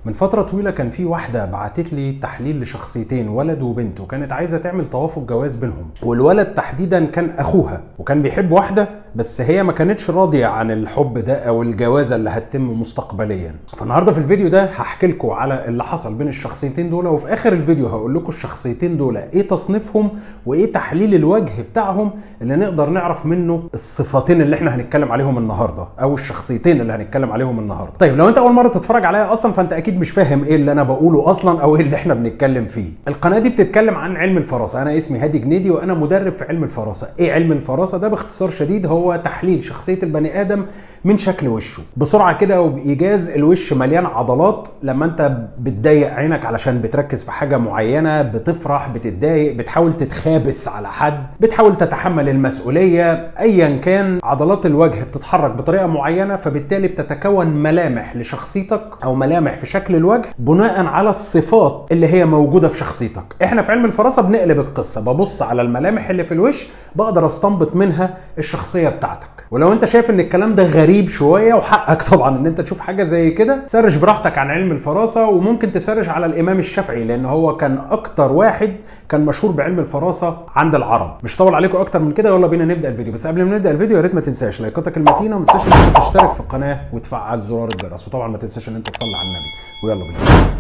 من فترة طويلة كان في واحدة بعتت لي تحليل لشخصيتين ولد وبنت وكانت عايزة تعمل توافق جواز بينهم والولد تحديدا كان أخوها وكان بيحب واحدة بس هي ما كانتش راضية عن الحب ده أو الجوازة اللي هتتم مستقبليا فالنهاردة في الفيديو ده هحكي لكم على اللي حصل بين الشخصيتين دول وفي آخر الفيديو هقول لكم الشخصيتين دول إيه تصنيفهم وإيه تحليل الوجه بتاعهم اللي نقدر نعرف منه الصفتين اللي احنا هنتكلم عليهم النهاردة أو الشخصيتين اللي هنتكلم عليهم النهاردة طيب لو أنت أول مرة تتفرج عليا أصلا فأنت أكيد مش فاهم إيه اللي أنا بقوله أصلا أو إيه اللي احنا بنتكلم فيه القناة دي بتتكلم عن علم الفراسة أنا اسمي هادي جنيدي وأنا مدرب في علم الفراسة إيه علم الفراسة ده باختصار شديد هو تحليل شخصية البني آدم من شكل وشه بسرعة كده وبإيجاز الوش مليان عضلات لما أنت بتضيق عينك علشان بتركز في حاجة معينة بتفرح بتتضايق بتحاول تتخابس على حد بتحاول تتحمل المسؤولية أيا كان عضلات الوجه بتتحرك بطريقة معينة فبالتالي بتتكون ملامح لشخصيتك أو ملامح في شكل الوجه بناء على الصفات اللي هي موجودة في شخصيتك احنا في علم الفراسة بنقلب القصة ببص على الملامح اللي في الوش بقدر استنبط منها الشخصية بتاعتك ولو انت شايف ان الكلام ده غريب شويه وحقك طبعا ان انت تشوف حاجه زي كده سرش براحتك عن علم الفراسه وممكن تسرش على الامام الشافعي لان هو كان اكتر واحد كان مشهور بعلم الفراسه عند العرب مش طول عليكم اكتر من كده يلا بينا نبدا الفيديو بس قبل ما نبدا الفيديو يا ريت ما تنساش لايكاتك المتينه وما تنساش ان انت تشترك في القناه وتفعل زرار الجرس وطبعا ما تنساش ان انت تصلي على النبي ويلا بينا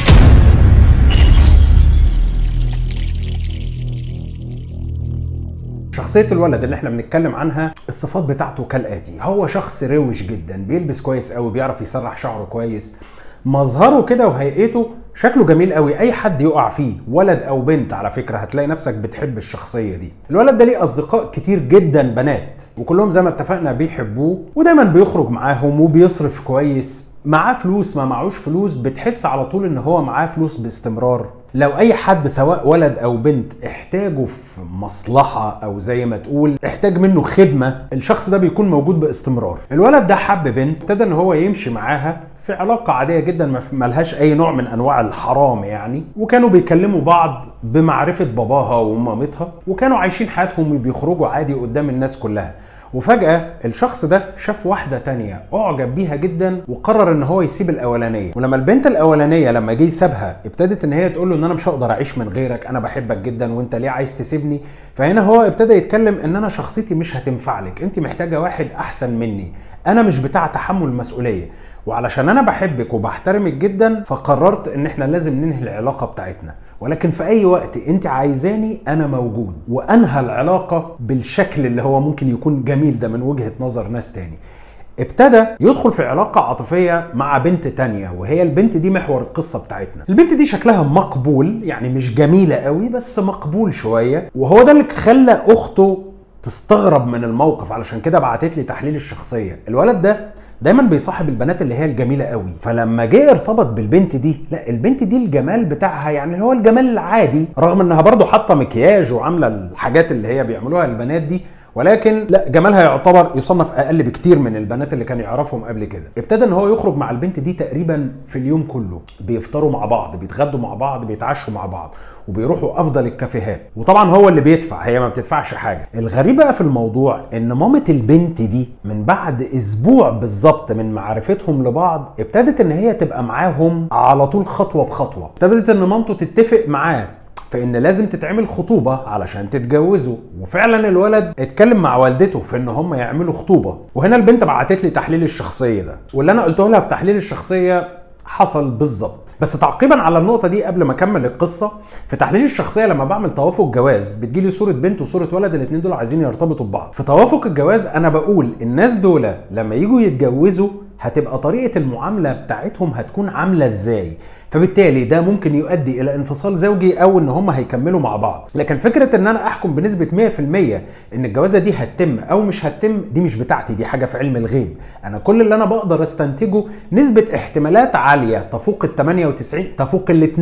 شخصية الولد اللي احنا بنتكلم عنها الصفات بتاعته كالآتي هو شخص روش جدا بيلبس كويس قوي بيعرف يسرح شعره كويس مظهره كده وهيئته شكله جميل قوي اي حد يقع فيه ولد او بنت على فكره هتلاقي نفسك بتحب الشخصيه دي الولد ده ليه اصدقاء كتير جدا بنات وكلهم زي ما اتفقنا بيحبوه ودايما بيخرج معاهم وبيصرف كويس معاه فلوس ما معهوش فلوس بتحس على طول ان هو معاه فلوس باستمرار لو اي حد سواء ولد او بنت احتاجه في مصلحة او زي ما تقول احتاج منه خدمة الشخص ده بيكون موجود باستمرار الولد ده حب بنت ابتدى ان هو يمشي معاها في علاقة عادية جدا ملهاش أي نوع من أنواع الحرام يعني وكانوا بيكلموا بعض بمعرفة باباها ومامتها وكانوا عايشين حياتهم وبيخرجوا عادي قدام الناس كلها وفجأة الشخص ده شاف واحدة تانية أعجب بيها جدا وقرر إن هو يسيب الأولانية ولما البنت الأولانية لما جه يسابها ابتدت إن هي تقول له إن أنا مش هقدر أعيش من غيرك أنا بحبك جدا وأنت ليه عايز تسيبني فهنا هو ابتدى يتكلم إن أنا شخصيتي مش هتنفع لك أنت محتاجة واحد أحسن مني أنا مش بتاع تحمل مسؤولية وعلشان انا بحبك وبحترمك جدا فقررت ان احنا لازم ننهي العلاقه بتاعتنا ولكن في اي وقت انت عايزاني انا موجود وانهى العلاقه بالشكل اللي هو ممكن يكون جميل ده من وجهه نظر ناس تاني ابتدى يدخل في علاقة عاطفية مع بنت تانية وهي البنت دي محور القصة بتاعتنا البنت دي شكلها مقبول يعني مش جميلة قوي بس مقبول شوية وهو ده اللي خلى أخته تستغرب من الموقف علشان كده بعتت لي تحليل الشخصية الولد ده دايما بيصاحب البنات اللي هي الجميله قوي فلما جه ارتبط بالبنت دي لا البنت دي الجمال بتاعها يعني هو الجمال العادي رغم انها برضه حاطه مكياج وعامله الحاجات اللي هي بيعملوها البنات دي ولكن لا جمالها يعتبر يصنف اقل بكتير من البنات اللي كان يعرفهم قبل كده ابتدى ان هو يخرج مع البنت دي تقريبا في اليوم كله بيفطروا مع بعض بيتغدوا مع بعض بيتعشوا مع بعض وبيروحوا افضل الكافيهات وطبعا هو اللي بيدفع هي ما بتدفعش حاجه الغريب بقى في الموضوع ان مامه البنت دي من بعد اسبوع بالظبط من معرفتهم لبعض ابتدت ان هي تبقى معاهم على طول خطوه بخطوه ابتدت ان مامته تتفق معاه فان لازم تتعمل خطوبه علشان تتجوزوا وفعلا الولد اتكلم مع والدته في ان هم يعملوا خطوبه وهنا البنت بعتت لي تحليل الشخصيه ده واللي انا قلته لها في تحليل الشخصيه حصل بالظبط بس تعقيبا على النقطه دي قبل ما اكمل القصه في تحليل الشخصيه لما بعمل توافق جواز بتجيلي صوره بنت وصوره ولد الاثنين دول عايزين يرتبطوا ببعض في توافق الجواز انا بقول الناس دول لما يجوا يتجوزوا هتبقى طريقه المعامله بتاعتهم هتكون عامله ازاي فبالتالي ده ممكن يؤدي الى انفصال زوجي او ان هم هيكملوا مع بعض لكن فكره ان انا احكم بنسبه 100% ان الجوازه دي هتتم او مش هتتم دي مش بتاعتي دي حاجه في علم الغيب انا كل اللي انا بقدر استنتجه نسبه احتمالات عاليه تفوق ال 98 تفوق ال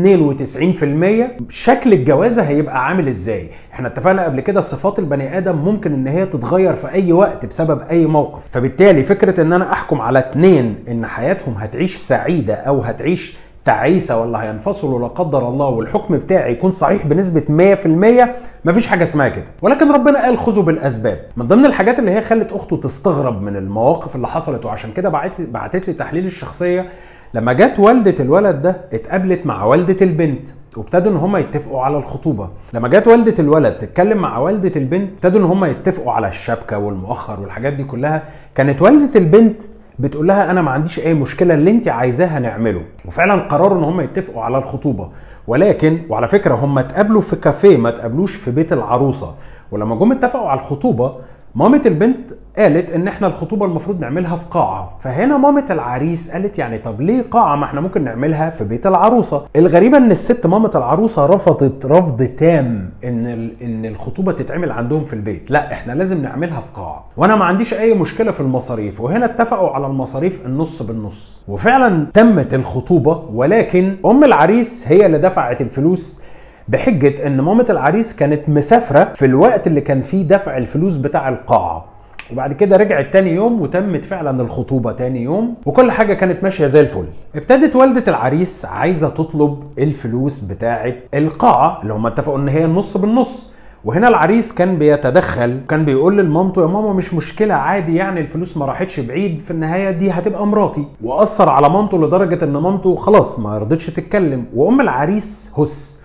92% شكل الجوازه هيبقى عامل ازاي احنا اتفقنا قبل كده صفات البني ادم ممكن ان هي تتغير في اي وقت بسبب اي موقف فبالتالي فكره ان انا احكم على اتنين ان حياتهم هتعيش سعيده او هتعيش تعيسه ولا هينفصلوا لا قدر الله والحكم بتاعي يكون صحيح بنسبه 100% مفيش حاجه اسمها كده ولكن ربنا قال خذوا بالاسباب من ضمن الحاجات اللي هي خلت اخته تستغرب من المواقف اللي حصلت وعشان كده بعت بعتت لي تحليل الشخصيه لما جت والده الولد ده اتقابلت مع والده البنت وابتدوا ان هم يتفقوا على الخطوبه لما جت والده الولد تتكلم مع والده البنت ابتدوا ان هم يتفقوا على الشبكه والمؤخر والحاجات دي كلها كانت والده البنت بتقول لها انا ما عنديش اي مشكله اللي انت عايزاها نعمله وفعلا قرروا ان هم يتفقوا على الخطوبه ولكن وعلى فكره هم اتقابلوا في كافيه ما اتقابلوش في بيت العروسه ولما جم اتفقوا على الخطوبه مامة البنت قالت ان احنا الخطوبه المفروض نعملها في قاعه فهنا مامة العريس قالت يعني طب ليه قاعه ما احنا ممكن نعملها في بيت العروسه الغريبه ان الست مامة العروسه رفضت رفض تام ان ال- ان الخطوبه تتعمل عندهم في البيت لا احنا لازم نعملها في قاعه وانا ما عنديش اي مشكله في المصاريف وهنا اتفقوا على المصاريف النص بالنص وفعلا تمت الخطوبه ولكن ام العريس هي اللي دفعت الفلوس بحجة ان مامة العريس كانت مسافرة في الوقت اللي كان فيه دفع الفلوس بتاع القاعة وبعد كده رجعت تاني يوم وتمت فعلا الخطوبة تاني يوم وكل حاجة كانت ماشية زي الفل ابتدت والدة العريس عايزة تطلب الفلوس بتاعة القاعة اللي هم اتفقوا ان هي النص بالنص وهنا العريس كان بيتدخل كان بيقول لمامته يا ماما مش مشكله عادي يعني الفلوس ما راحتش بعيد في النهايه دي هتبقى مراتي واثر على مامته لدرجه ان مامته خلاص ما رضتش تتكلم وام العريس هس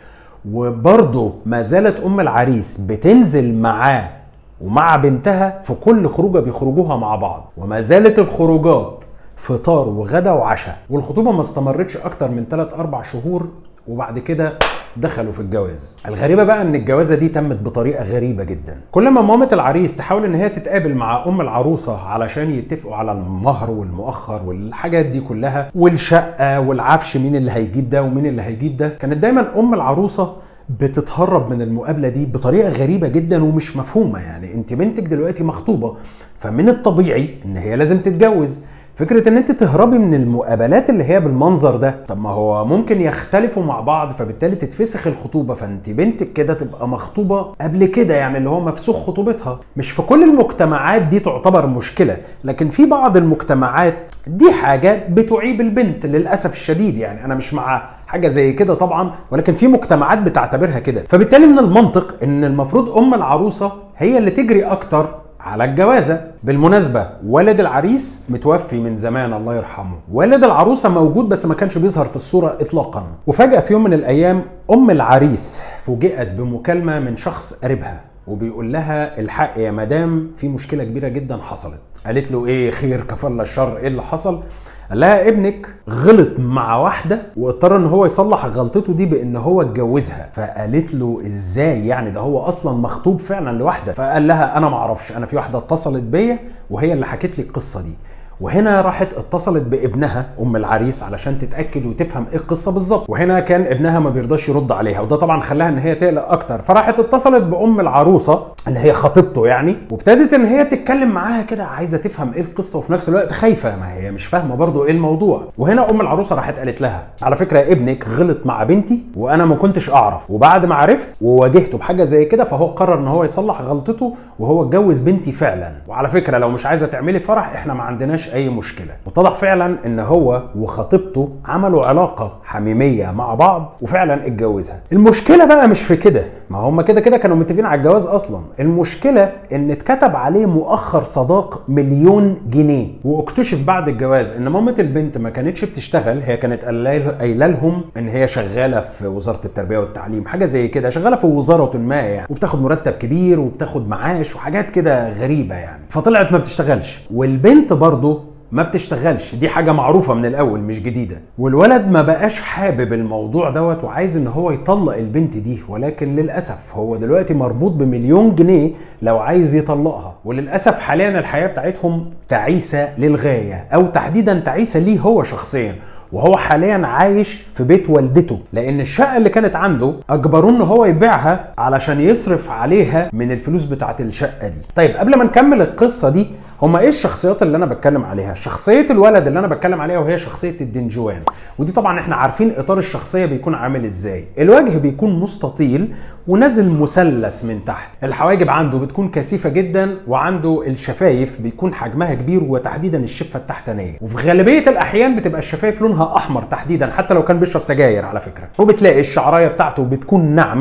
وبرضه ما زالت ام العريس بتنزل معاه ومع بنتها في كل خروجه بيخرجوها مع بعض وما زالت الخروجات فطار وغدا وعشاء والخطوبه ما استمرتش اكتر من 3 4 شهور وبعد كده دخلوا في الجواز الغريبه بقى ان الجوازه دي تمت بطريقه غريبه جدا كل ما مامه العريس تحاول ان هي تتقابل مع ام العروسه علشان يتفقوا على المهر والمؤخر والحاجات دي كلها والشقه والعفش مين اللي هيجيب ده ومين اللي هيجيب ده كانت دايما ام العروسه بتتهرب من المقابله دي بطريقه غريبه جدا ومش مفهومه يعني انت بنتك دلوقتي مخطوبه فمن الطبيعي ان هي لازم تتجوز فكرة ان انت تهربي من المقابلات اللي هي بالمنظر ده طب ما هو ممكن يختلفوا مع بعض فبالتالي تتفسخ الخطوبة فانت بنتك كده تبقى مخطوبة قبل كده يعني اللي هو مفسوخ خطوبتها مش في كل المجتمعات دي تعتبر مشكلة لكن في بعض المجتمعات دي حاجة بتعيب البنت للأسف الشديد يعني انا مش مع حاجة زي كده طبعا ولكن في مجتمعات بتعتبرها كده فبالتالي من المنطق ان المفروض ام العروسة هي اللي تجري اكتر على الجوازة بالمناسبة والد العريس متوفي من زمان الله يرحمه والد العروسة موجود بس ما كانش بيظهر في الصورة إطلاقا وفجأة في يوم من الأيام أم العريس فوجئت بمكالمة من شخص قريبها وبيقول لها الحق يا مدام في مشكلة كبيرة جدا حصلت قالت له ايه خير كفل الشر ايه اللي حصل قال لها ابنك غلط مع واحدة واضطر ان هو يصلح غلطته دي بان هو اتجوزها فقالت له ازاي يعني ده هو اصلا مخطوب فعلا لواحدة فقال لها انا معرفش انا في واحدة اتصلت بيا وهي اللي حكت لي القصة دي وهنا راحت اتصلت بابنها ام العريس علشان تتاكد وتفهم ايه القصه بالظبط وهنا كان ابنها ما بيرضاش يرد عليها وده طبعا خلاها ان هي تقلق اكتر فراحت اتصلت بام العروسه اللي هي خطيبته يعني وابتدت ان هي تتكلم معاها كده عايزه تفهم ايه القصه وفي نفس الوقت خايفه ما هي مش فاهمه برضو ايه الموضوع وهنا ام العروسه راحت قالت لها على فكره ابنك غلط مع بنتي وانا ما كنتش اعرف وبعد ما عرفت وواجهته بحاجه زي كده فهو قرر ان هو يصلح غلطته وهو اتجوز بنتي فعلا وعلى فكره لو مش عايزه تعملي فرح احنا ما عندناش اي مشكله واتضح فعلا ان هو وخطيبته عملوا علاقه حميميه مع بعض وفعلا اتجوزها المشكله بقى مش في كده ما هم كده كده كانوا متفقين على الجواز اصلا المشكله ان اتكتب عليه مؤخر صداق مليون جنيه واكتشف بعد الجواز ان مامه البنت ما كانتش بتشتغل هي كانت قايله قايلة لهم ان هي شغاله في وزاره التربيه والتعليم حاجه زي كده شغاله في وزاره ما يعني وبتاخد مرتب كبير وبتاخد معاش وحاجات كده غريبه يعني فطلعت ما بتشتغلش والبنت برضه ما بتشتغلش دي حاجة معروفة من الأول مش جديدة والولد ما بقاش حابب الموضوع دوت وعايز إن هو يطلق البنت دي ولكن للأسف هو دلوقتي مربوط بمليون جنيه لو عايز يطلقها وللأسف حاليا الحياة بتاعتهم تعيسة للغاية أو تحديدا تعيسة ليه هو شخصيا وهو حاليا عايش في بيت والدته لان الشقه اللي كانت عنده اجبروه ان هو يبيعها علشان يصرف عليها من الفلوس بتاعه الشقه دي طيب قبل ما نكمل القصه دي هما ايه الشخصيات اللي انا بتكلم عليها شخصيه الولد اللي انا بتكلم عليها وهي شخصيه الدنجوان ودي طبعا احنا عارفين اطار الشخصيه بيكون عامل ازاي الوجه بيكون مستطيل ونازل مثلث من تحت الحواجب عنده بتكون كثيفه جدا وعنده الشفايف بيكون حجمها كبير وتحديدا الشفه التحتانيه وفي غالبيه الاحيان بتبقى الشفايف لونها احمر تحديدا حتى لو كان بيشرب سجاير على فكره وبتلاقي الشعرايه بتاعته بتكون ناعمه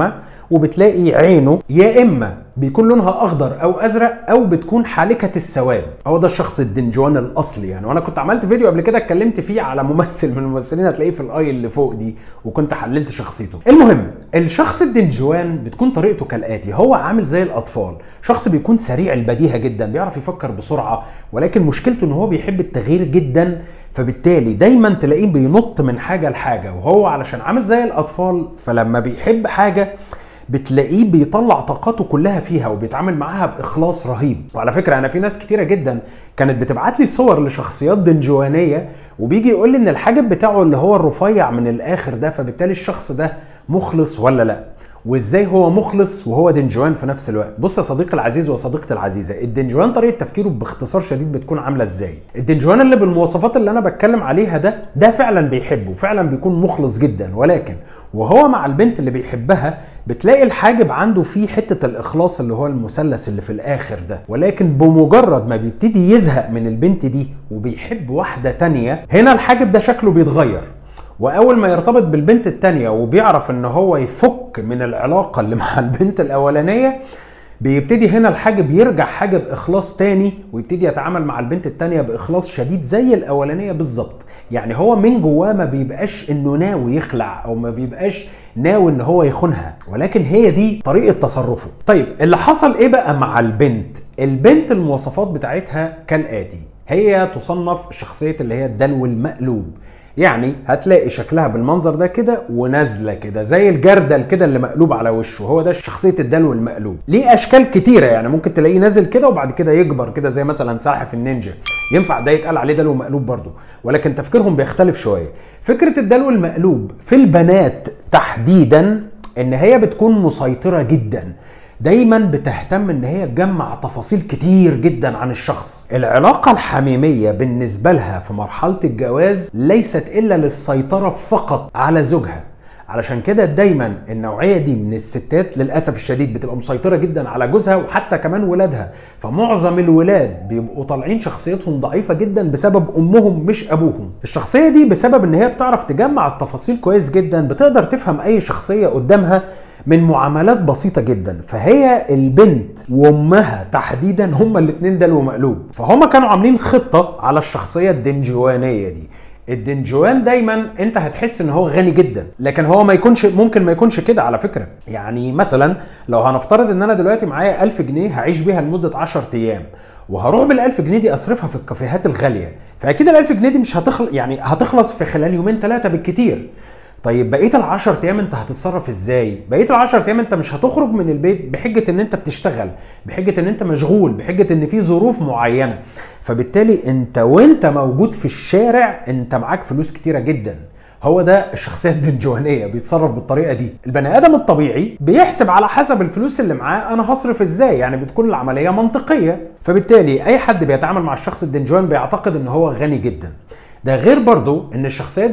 وبتلاقي عينه يا اما بيكون لونها اخضر او ازرق او بتكون حالكه السواد هو ده الشخص الدنجوان الاصلي يعني وانا كنت عملت فيديو قبل كده اتكلمت فيه على ممثل من الممثلين هتلاقيه في الاي اللي فوق دي وكنت حللت شخصيته المهم الشخص الدنجوان بتكون طريقته كالاتي هو عامل زي الاطفال شخص بيكون سريع البديهه جدا بيعرف يفكر بسرعه ولكن مشكلته ان هو بيحب التغيير جدا فبالتالي دايما تلاقيه بينط من حاجه لحاجه وهو علشان عامل زي الاطفال فلما بيحب حاجه بتلاقيه بيطلع طاقته كلها فيها وبيتعامل معاها باخلاص رهيب وعلى فكره انا في ناس كتيره جدا كانت بتبعت لي صور لشخصيات دنجوانيه وبيجي يقول لي ان الحاجب بتاعه اللي هو الرفيع من الاخر ده فبالتالي الشخص ده مخلص ولا لا وازاي هو مخلص وهو دنجوان في نفس الوقت بص يا صديقي العزيز وصديقتي العزيزه الدنجوان طريقه تفكيره باختصار شديد بتكون عامله ازاي الدنجوان اللي بالمواصفات اللي انا بتكلم عليها ده ده فعلا بيحبه فعلا بيكون مخلص جدا ولكن وهو مع البنت اللي بيحبها بتلاقي الحاجب عنده فيه حته الاخلاص اللي هو المثلث اللي في الاخر ده ولكن بمجرد ما بيبتدي يزهق من البنت دي وبيحب واحده تانية هنا الحاجب ده شكله بيتغير واول ما يرتبط بالبنت التانية وبيعرف ان هو يفك من العلاقة اللي مع البنت الاولانية بيبتدي هنا الحاجب يرجع حاجب اخلاص تاني ويبتدي يتعامل مع البنت التانية باخلاص شديد زي الاولانية بالظبط يعني هو من جواه ما بيبقاش انه ناوي يخلع او ما بيبقاش ناوي ان هو يخونها ولكن هي دي طريقة تصرفه طيب اللي حصل ايه بقى مع البنت البنت المواصفات بتاعتها كالاتي هي تصنف شخصية اللي هي الدلو المقلوب يعني هتلاقي شكلها بالمنظر ده كده ونازله كده زي الجردل كده اللي مقلوب على وشه هو ده شخصيه الدلو المقلوب ليه اشكال كتيره يعني ممكن تلاقيه نازل كده وبعد كده يكبر كده زي مثلا سلاحف النينجا ينفع ده يتقال عليه دلو مقلوب برضه ولكن تفكيرهم بيختلف شويه فكره الدلو المقلوب في البنات تحديدا ان هي بتكون مسيطره جدا دايما بتهتم ان هي تجمع تفاصيل كتير جدا عن الشخص العلاقة الحميمية بالنسبة لها في مرحلة الجواز ليست الا للسيطرة فقط على زوجها علشان كده دايما النوعيه دي من الستات للاسف الشديد بتبقى مسيطره جدا على جوزها وحتى كمان ولادها فمعظم الولاد بيبقوا طالعين شخصيتهم ضعيفه جدا بسبب امهم مش ابوهم الشخصيه دي بسبب ان هي بتعرف تجمع التفاصيل كويس جدا بتقدر تفهم اي شخصيه قدامها من معاملات بسيطه جدا فهي البنت وامها تحديدا هما الاثنين دلو مقلوب فهم كانوا عاملين خطه على الشخصيه الدنجوانيه دي الدنجوان دايما انت هتحس ان هو غني جدا لكن هو ما يكونش ممكن ما يكونش كده على فكره يعني مثلا لو هنفترض ان انا دلوقتي معايا 1000 جنيه هعيش بيها لمده 10 ايام وهروح بال 1000 جنيه دي اصرفها في الكافيهات الغاليه فاكيد ال 1000 جنيه دي مش هتخلص يعني هتخلص في خلال يومين ثلاثه بالكتير طيب بقيه ال 10 ايام انت هتتصرف ازاي؟ بقيه ال 10 ايام انت مش هتخرج من البيت بحجه ان انت بتشتغل، بحجه ان انت مشغول، بحجه ان في ظروف معينه. فبالتالي انت وانت موجود في الشارع انت معاك فلوس كتيره جدا. هو ده الشخصيه الدنجوانيه بيتصرف بالطريقه دي البني ادم الطبيعي بيحسب على حسب الفلوس اللي معاه انا هصرف ازاي يعني بتكون العمليه منطقيه فبالتالي اي حد بيتعامل مع الشخص الدنجوان بيعتقد ان هو غني جدا ده غير برضو ان الشخصيات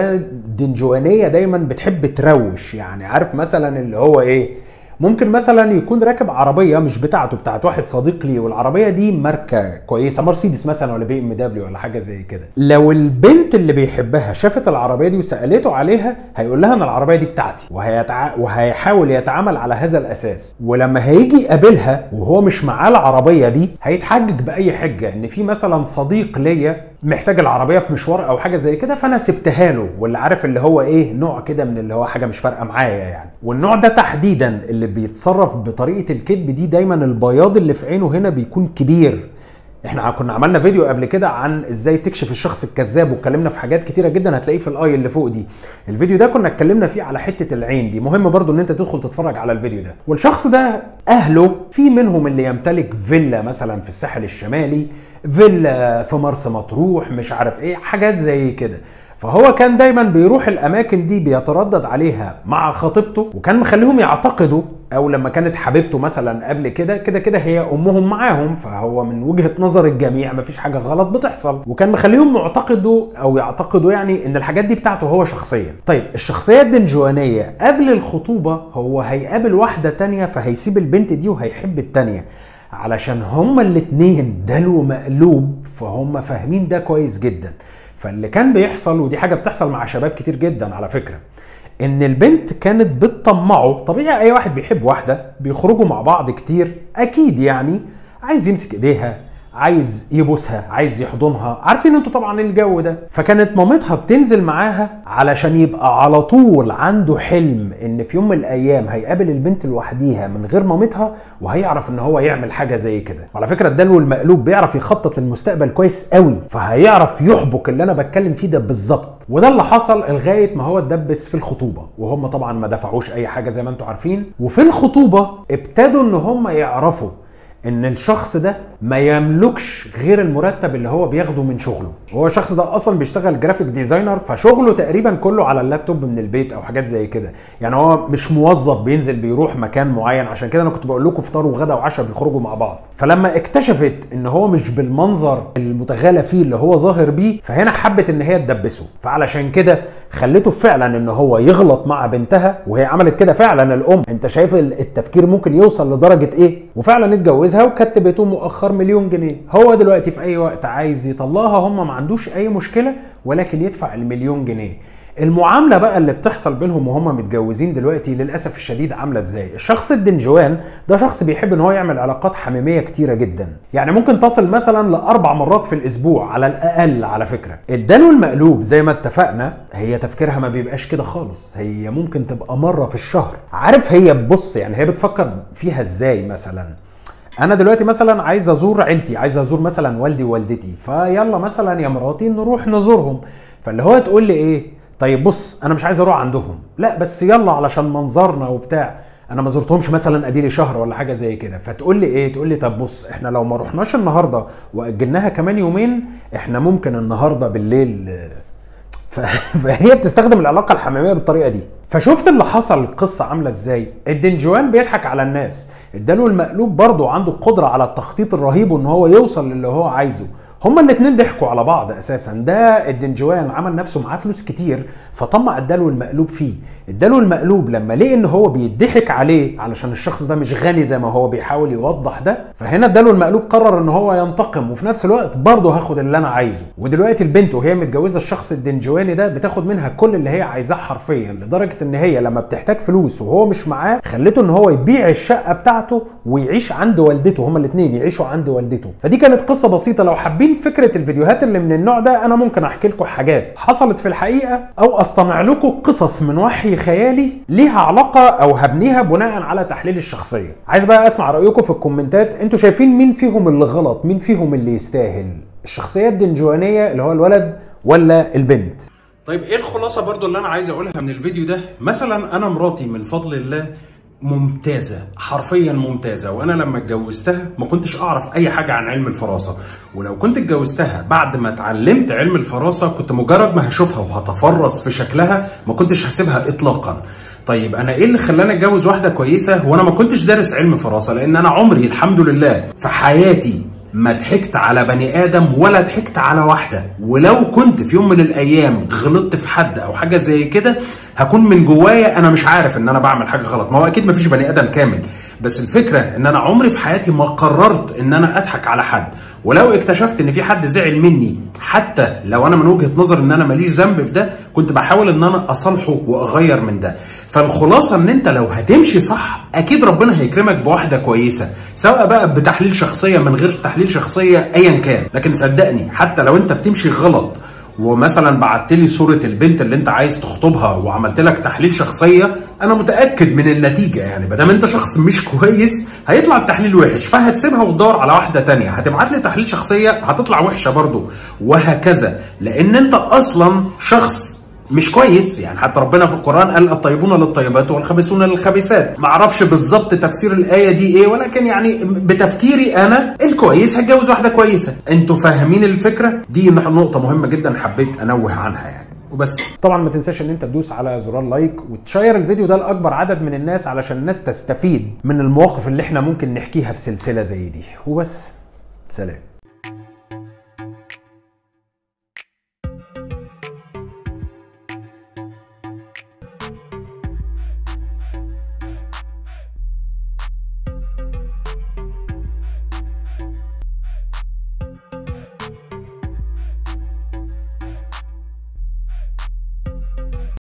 الدنجوانيه دايما بتحب تروش يعني عارف مثلا اللي هو ايه ممكن مثلا يكون راكب عربيه مش بتاعته بتاعت واحد صديق لي والعربيه دي ماركه كويسه مرسيدس مثلا ولا بي ام دبليو ولا حاجه زي كده لو البنت اللي بيحبها شافت العربيه دي وسالته عليها هيقول لها ان العربيه دي بتاعتي وهيتع... وهيحاول يتعامل على هذا الاساس ولما هيجي يقابلها وهو مش معاه العربيه دي هيتحجج باي حجه ان في مثلا صديق ليا محتاج العربيه في مشوار او حاجه زي كده فانا سبتها له واللي عارف اللي هو ايه نوع كده من اللي هو حاجه مش فارقه معايا يعني والنوع ده تحديدا اللي بيتصرف بطريقه الكذب دي دايما البياض اللي في عينه هنا بيكون كبير احنا كنا عملنا فيديو قبل كده عن ازاي تكشف الشخص الكذاب واتكلمنا في حاجات كتيره جدا هتلاقيه في الاي اللي فوق دي الفيديو ده كنا اتكلمنا فيه على حته العين دي مهم برضو ان انت تدخل تتفرج على الفيديو ده والشخص ده اهله في منهم اللي يمتلك فيلا مثلا في الساحل الشمالي فيلا في مرسى مطروح مش عارف ايه حاجات زي كده فهو كان دايما بيروح الاماكن دي بيتردد عليها مع خطيبته وكان مخليهم يعتقدوا او لما كانت حبيبته مثلا قبل كده كده كده هي امهم معاهم فهو من وجهه نظر الجميع مفيش حاجه غلط بتحصل وكان مخليهم معتقدوا او يعتقدوا يعني ان الحاجات دي بتاعته هو شخصيا طيب الشخصيه الدنجوانيه قبل الخطوبه هو هيقابل واحده تانية فهيسيب البنت دي وهيحب التانية علشان هما الاتنين دلو مقلوب فهم فاهمين ده كويس جدا فاللي كان بيحصل ودي حاجه بتحصل مع شباب كتير جدا على فكره ان البنت كانت بتطمعه طبيعي اي واحد بيحب واحده بيخرجوا مع بعض كتير اكيد يعني عايز يمسك ايديها عايز يبوسها عايز يحضنها عارفين انتوا طبعا الجو ده فكانت مامتها بتنزل معاها علشان يبقى على طول عنده حلم ان في يوم من الايام هيقابل البنت لوحديها من غير مامتها وهيعرف ان هو يعمل حاجه زي كده وعلى فكره الدلو المقلوب بيعرف يخطط للمستقبل كويس قوي فهيعرف يحبك اللي انا بتكلم فيه ده بالظبط وده اللي حصل لغايه ما هو اتدبس في الخطوبه وهم طبعا ما دفعوش اي حاجه زي ما انتوا عارفين وفي الخطوبه ابتدوا ان هم يعرفوا ان الشخص ده ما يملكش غير المرتب اللي هو بياخده من شغله وهو الشخص ده اصلا بيشتغل جرافيك ديزاينر فشغله تقريبا كله على اللابتوب من البيت او حاجات زي كده يعني هو مش موظف بينزل بيروح مكان معين عشان كده انا كنت بقول لكم فطار وغدا وعشاء بيخرجوا مع بعض فلما اكتشفت ان هو مش بالمنظر المتغالى فيه اللي هو ظاهر بيه فهنا حبت ان هي تدبسه فعلشان كده خلته فعلا ان هو يغلط مع بنتها وهي عملت كده فعلا الام انت شايف التفكير ممكن يوصل لدرجه ايه وفعلا اتجوزها وكتبته مؤخر مليون جنيه هو دلوقتي في اي وقت عايز يطلقها هم ما عندوش اي مشكله ولكن يدفع المليون جنيه المعامله بقى اللي بتحصل بينهم وهم متجوزين دلوقتي للاسف الشديد عامله ازاي الشخص الدنجوان ده شخص بيحب ان هو يعمل علاقات حميميه كتيره جدا يعني ممكن تصل مثلا لاربع مرات في الاسبوع على الاقل على فكره الدلو المقلوب زي ما اتفقنا هي تفكيرها ما بيبقاش كده خالص هي ممكن تبقى مره في الشهر عارف هي بص يعني هي بتفكر فيها ازاي مثلا انا دلوقتي مثلا عايز ازور عيلتي عايز ازور مثلا والدي ووالدتي فيلا مثلا يا مراتي نروح نزورهم فاللي هو تقول لي ايه طيب بص انا مش عايز اروح عندهم لا بس يلا علشان منظرنا وبتاع انا ما زرتهمش مثلا اديلي شهر ولا حاجه زي كده فتقول لي ايه تقول لي طب بص احنا لو ما رحناش النهارده واجلناها كمان يومين احنا ممكن النهارده بالليل فهي بتستخدم العلاقه الحميميه بالطريقه دي فشفت اللي حصل القصة عاملة ازاي الدنجوان بيضحك على الناس اداله المقلوب برضه عنده القدرة على التخطيط الرهيب وان هو يوصل للي هو عايزه هما الاتنين ضحكوا على بعض اساسا ده الدنجوان عمل نفسه معاه فلوس كتير فطمع اداله المقلوب فيه اداله المقلوب لما لقي ان هو بيضحك عليه علشان الشخص ده مش غني زي ما هو بيحاول يوضح ده فهنا اداله المقلوب قرر ان هو ينتقم وفي نفس الوقت برضه هاخد اللي انا عايزه ودلوقتي البنت وهي متجوزه الشخص الدنجواني ده بتاخد منها كل اللي هي عايزاه حرفيا لدرجه ان هي لما بتحتاج فلوس وهو مش معاه خلته ان هو يبيع الشقه بتاعته ويعيش عند والدته هما الاثنين يعيشوا عند والدته فدي كانت قصه بسيطه لو حابين فكره الفيديوهات اللي من النوع ده انا ممكن احكي لكم حاجات حصلت في الحقيقه او اصطنع لكم قصص من وحي خيالي ليها علاقه او هبنيها بناء على تحليل الشخصيه عايز بقى اسمع رايكم في الكومنتات انتوا شايفين مين فيهم اللي غلط مين فيهم اللي يستاهل الشخصيه الدنجوانيه اللي هو الولد ولا البنت طيب ايه الخلاصه برضو اللي انا عايز اقولها من الفيديو ده مثلا انا مراتي من فضل الله ممتازة حرفيا ممتازة وانا لما اتجوزتها ما كنتش اعرف اي حاجة عن علم الفراسة ولو كنت اتجوزتها بعد ما اتعلمت علم الفراسة كنت مجرد ما هشوفها وهتفرس في شكلها ما كنتش هسيبها اطلاقا طيب انا ايه اللي خلاني اتجوز واحدة كويسة وانا ما كنتش دارس علم فراسة لان انا عمري الحمد لله في حياتي ما ضحكت على بني ادم ولا ضحكت على واحده ولو كنت في يوم من الايام غلطت في حد او حاجه زي كده هكون من جوايا انا مش عارف ان انا بعمل حاجه غلط ما هو اكيد ما فيش بني ادم كامل بس الفكره ان انا عمري في حياتي ما قررت ان انا اضحك على حد ولو اكتشفت ان في حد زعل مني حتى لو انا من وجهه نظر ان انا ماليش ذنب في ده كنت بحاول ان انا اصالحه واغير من ده فالخلاصه ان انت لو هتمشي صح اكيد ربنا هيكرمك بواحده كويسه سواء بقى بتحليل شخصيه من غير تحليل شخصيه ايا كان لكن صدقني حتى لو انت بتمشي غلط ومثلا بعت لي صوره البنت اللي انت عايز تخطبها وعملت لك تحليل شخصيه انا متاكد من النتيجه يعني ما دام انت شخص مش كويس هيطلع التحليل وحش فهتسيبها وتدور على واحده تانية هتبعت لي تحليل شخصيه هتطلع وحشه برضه وهكذا لان انت اصلا شخص مش كويس يعني حتى ربنا في القران قال الطيبون للطيبات والخبيثون للخبيثات ما اعرفش بالظبط تفسير الايه دي ايه ولكن يعني بتفكيري انا الكويس هتجوز واحده كويسه انتوا فاهمين الفكره دي نقطه مهمه جدا حبيت انوه عنها يعني وبس طبعا ما تنساش ان انت تدوس على زرار لايك وتشير الفيديو ده لاكبر عدد من الناس علشان الناس تستفيد من المواقف اللي احنا ممكن نحكيها في سلسله زي دي وبس سلام